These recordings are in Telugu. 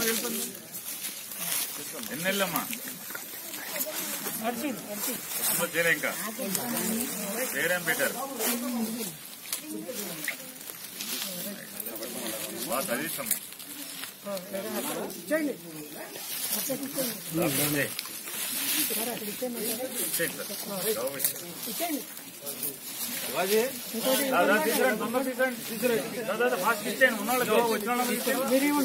ఎన్ని నెలలమ్మా అమ్మ చేయలే ఇంకా పేరేం పెట్టారు బాగా చదివిస్తాము ఫాస్ట్ ఇచ్చేయండి ఉన్నోళ్ళు గౌరవం వచ్చిన వాళ్ళకి ఇచ్చేయండి.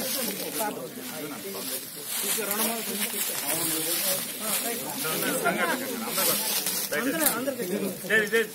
సరే సరే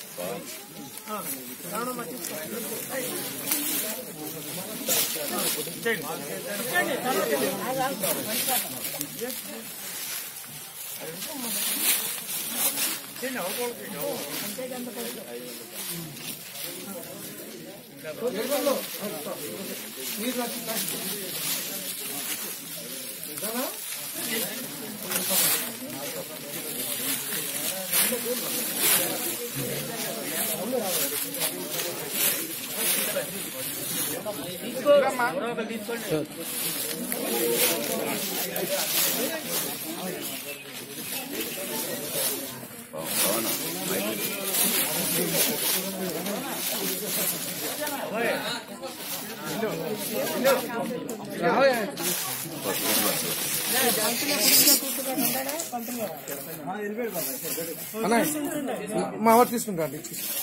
మా వారు తీసుకుంటారు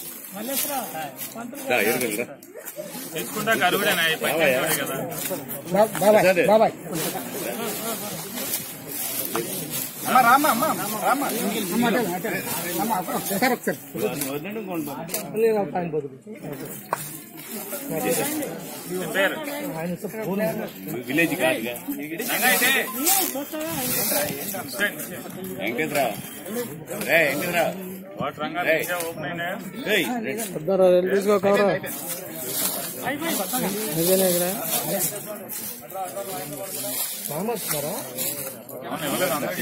తీసుకుంటా కరుగుడేనా ఈ పంచాయతీ కదా బాబాయ్ బాబాయ్ అమ్మ రామ్మ అమ్మ రామ్మ అమ్మ అటే, అటే. అమ్మ అక్కడ ఒకసారి ఒకసారి లేదు, ఒక ఆయన పోతుంది. నీ పేరు ఆయన ఫోన్ విలేజ్ కాదుగా రంగైతే వెంకటేశ్వరరావు రే వెంకటేశ్వరరావు వాటర్ రంగా ఓపెన్ అయినా ఏయ్, రే. పెద్దరా రిలీజ్ కవరా నిజమే కదా రామ వస్తున్నారా అవును, ఇవ్వలేదు అందరికీ.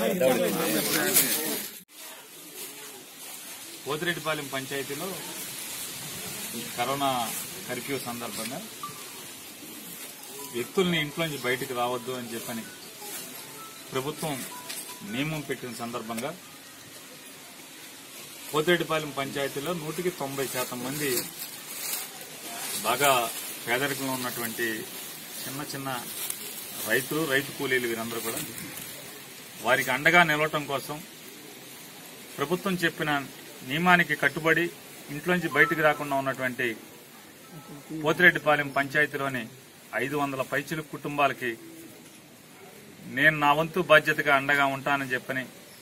పోతిరెడ్డిపాలెం పంచాయతీలో ఈ కరోనా కర్ఫ్యూ సందర్భంగా వ్యక్తుల్ని ఇంట్లోంచి బయటికి రావద్దు అని చెప్పని ప్రభుత్వం నియమం పెట్టిన సందర్భంగా పోతిరెడ్డిపాలెం పంచాయతీలో నూటికి తొంభై శాతం మంది బాగా పేదరికంలో ఉన్నటువంటి చిన్న చిన్న రైతులు రైతు కూలీలు వీరందరూ కూడా వారికి అండగా నిలవటం కోసం ప్రభుత్వం చెప్పిన నియమానికి కట్టుబడి ఇంట్లోంచి బయటికి రాకుండా ఉన్నటువంటి పోతిరెడ్డిపాలెం పంచాయతీలోని ఐదు వందల పైచిలు కుటుంబాలకి నేను నా వంతు బాధ్యతగా అండగా ఉంటానని చెప్పని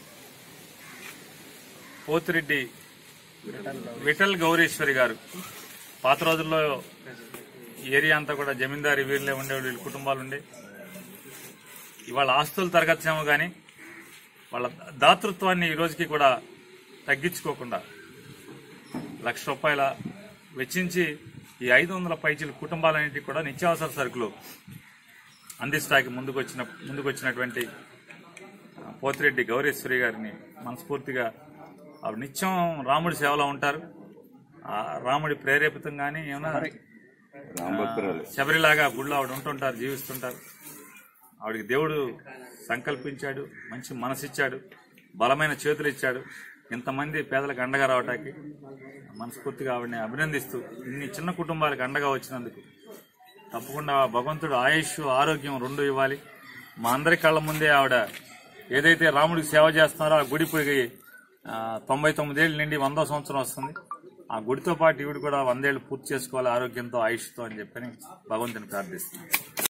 పోతిరెడ్డి విఠల్ గౌరీశ్వరి గారు పాత రోజుల్లో ఈ ఏరియా అంతా కూడా జమీందారి వీళ్ళే ఉండేవాళ్ళు వీళ్ళ కుటుంబాలు ఉండే ఇవాళ ఆస్తులు తరగచ్చాము కానీ వాళ్ళ దాతృత్వాన్ని ఈ రోజుకి కూడా తగ్గించుకోకుండా లక్ష రూపాయల వెచ్చించి ఈ ఐదు వందల పైచీల కుటుంబాలన్నింటికి కూడా నిత్యావసర సరుకులు అందిస్తాకి ముందుకు వచ్చిన ముందుకు వచ్చినటువంటి ఆ, పోతిరెడ్డి గౌరీశ్వరి గారిని మనస్ఫూర్తిగా ఆవిడ నిత్యం రాముడి సేవలో ఉంటారు ఆ రాముడి ప్రేరేపితంగానే ఏమైనా రాంభక్తురాలు శబరిలాగా గుళ్ళో ఆవిడ ఉంటుంటారు జీవిస్తుంటారు ఆవిడకి దేవుడు సంకల్పించాడు మంచి మనసిచ్చాడు బలమైన చేతులు ఇచ్చాడు ఇంతమంది పేదలకు అండగా రావటానికి మనస్ఫూర్తిగా ఆవిడని అభినందిస్తూ ఇన్ని చిన్న కుటుంబాలకు అండగా వచ్చినందుకు తప్పకుండా భగవంతుడు ఆయుష్ ఆరోగ్యం రెండు ఇవ్వాలి మా అందరి కళ్ళ ముందే ఆవిడ ఏదైతే రాముడికి సేవ చేస్తున్నారో ఆ గుడి పోయి ఆ, తొంభై తొమ్మిదేళ్ళు నిండి వందో సంవత్సరం వస్తుంది ఆ గుడితో పాటు ఈవిడ కూడా వందేళ్లు పూర్తి చేసుకోవాలి ఆరోగ్యంతో ఆయుష్తో అని చెప్పని భగవంతుని ప్రార్థిస్తున్నాను